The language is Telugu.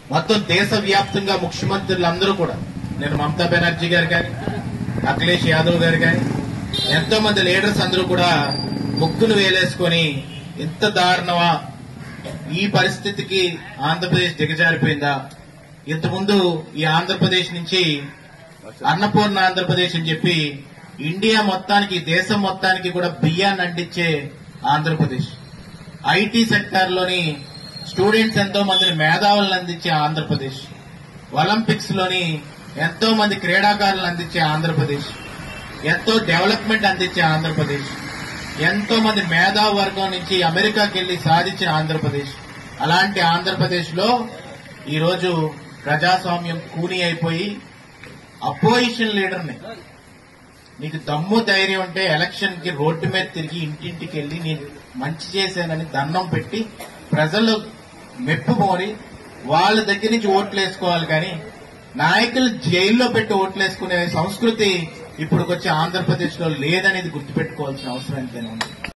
మొత్తం దేశవ్యాప్తంగా ముఖ్యమంత్రులందరూ కూడా నేను మమతా బెనర్జీ గారు కానీ అఖిలేష్ యాదవ్ గారు కానీ ఎంతో మంది లీడర్స్ అందరూ కూడా ముక్కును వేలేసుకొని ఇంత దారుణమా ఈ పరిస్థితికి ఆంధ్రప్రదేశ్ దిగజారిపోయిందా ఇంతకుముందు ఈ ఆంధ్రప్రదేశ్ నుంచి అన్నపూర్ణ ఆంధ్రప్రదేశ్ అని చెప్పి ఇండియా మొత్తానికి దేశం మొత్తానికి కూడా బియ్యాన్ని అందించే ఆంధ్రప్రదేశ్ ఐటీ సెక్టార్ లోని స్టూడెంట్స్ ఎంతో మందిని మేధావులను అందించే ఆంధ్రప్రదేశ్ ఒలింపిక్స్ లోని ఎంతో మంది క్రీడాకారులను అందించే ఆంధ్రప్రదేశ్ ఎంతో డెవలప్మెంట్ అందించే ఆంధ్రప్రదేశ్ ఎంతో మంది మేధావి వర్గం నుంచి అమెరికాకి వెళ్లి సాధించిన ఆంధ్రప్రదేశ్ అలాంటి ఆంధ్రప్రదేశ్ లో ఈరోజు ప్రజాస్వామ్యం కూని అయిపోయి అపోజిషన్ లీడర్ని నీకు దమ్ము ధైర్యం ఉంటే ఎలక్షన్ కి రోడ్డు మీద తిరిగి ఇంటింటికి వెళ్లి నేను మంచి చేశానని దండం పెట్టి ప్రజలు మెప్పు మోరి వాళ్ళ దగ్గర నుంచి ఓట్లు వేసుకోవాలి కానీ నాయకులు జైల్లో పెట్టి ఓట్లు వేసుకునే సంస్కృతి ఇప్పుడుకొచ్చి ఆంధ్రప్రదేశ్ లో లేదనేది గుర్తుపెట్టుకోవాల్సిన అవసరం ఎంతైనా ఉంది